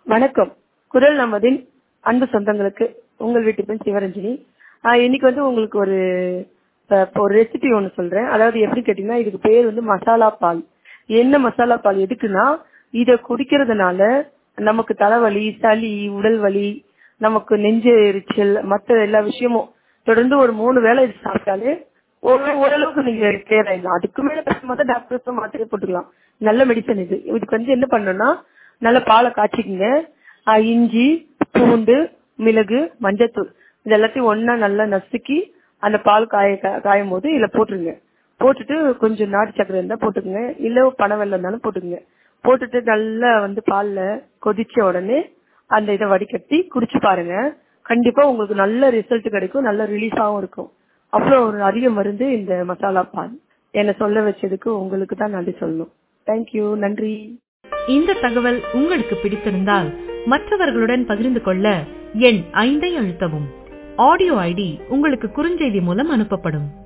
வணக்கம் குரல் நமதின் அன்பு சொந்தங்களுக்கு உங்கள் வீட்டு பெண் சிவரஞ்சனி ஆஹ் இன்னைக்கு வந்து உங்களுக்கு ஒரு அஹ், இப்போ ஒரு ரெசிபி ஒன்று சொல்றேன் அதாவது எப்படி கேட்டீங்கன்னா இதுக்கு பேர் வந்து மசாலா பால் என்ன மசாலா பால் எதுக்குன்னா இத குடிக்கிறதுனால நமக்கு தலைவலி சளி உடல் வலி நமக்கு நெஞ்சு எரிச்சல் மற்ற எல்லா விஷயமும் தொடர்ந்து ஒரு மூணு வேளை இது சாப்பிட்டாலே ஒரு ஓரளவுக்கு நீங்க கிளியர் ஆயிடலாம் அதுக்கு மேல கஷ்டமா தான் டாக்டர்ஸ் மாத்திரை போட்டுக்கலாம் நல்ல மெடிசன் இது இதுக்கு வந்து என்ன பண்ணணும்னா நல்ல பாலை காய்ச்சிக்கங்க ஆஹ் இஞ்சி பூண்டு மிளகு மஞ்சத்தூள் இது எல்லாத்தையும் ஒண்ணா நல்லா நசுக்கி அந்த பால் காய கா- காயும் போது இதுல போட்டுருங்க போட்டுட்டு கொஞ்சம் நாட்டு சக்கரை இருந்தா போட்டுக்கங்க இல்ல பனை வெல்லம் இருந்தாலும் போட்டுக்கங்க போட்டுட்டு நல்லா வந்து பால்ல கொதிச்ச உடனே அந்த இதை வடிகட்டி குடிச்சு பாருங்க கண்டிப்பா உங்களுக்கு நல்ல ரிசல்ட் கிடைக்கும் நல்ல ரிலீஃபாவும் இருக்கும் அப்புறம் ஒரு அதிக மருந்து இந்த மசாலா பால் என்ன சொல்ல வச்சதுக்கு உங்களுக்கு தான் நன்றி சொல்லணும் தேங்க்யூ நன்றி இந்த தகவல் உங்களுக்கு பிடித்திருந்தால் மற்றவர்களுடன் பகிர்ந்து கொள்ள எண் ஐந்தை அழுத்தவும் ஆடியோ ஐடி உங்களுக்கு குறுஞ்செய்தி மூலம் அனுப்பப்படும்